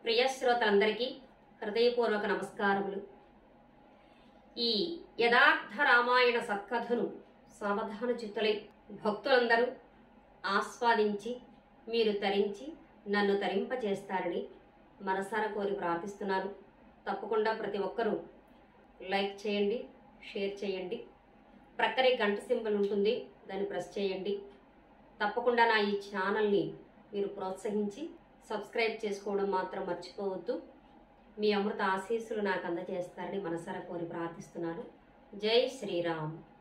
ప్రియ శ్రోతలందరికీ హృదయపూర్వక నమస్కారములు ఈ యథార్థ రామాయణ సత్కథను సావధాన చిత్తులై భక్తులందరూ ఆస్వాదించి మీరు తరించి నన్ను తరింపచేస్తారని మనసారా కోరి ప్రార్థిస్తున్నాను తప్పకుండా ప్రతి ఒక్కరూ లైక్ చేయండి షేర్ చేయండి ప్రక్కనే గంట సింబల్ ఉంటుంది దాన్ని ప్రెస్ చేయండి తప్పకుండా నా ఈ ఛానల్ని మీరు ప్రోత్సహించి సబ్స్క్రైబ్ చేసుకోవడం మాత్రం మర్చిపోవద్దు మీ అమృత ఆశీస్సులు నాకు అందజేస్తారని మనసారా కోరి ప్రార్థిస్తున్నాను జై శ్రీరామ్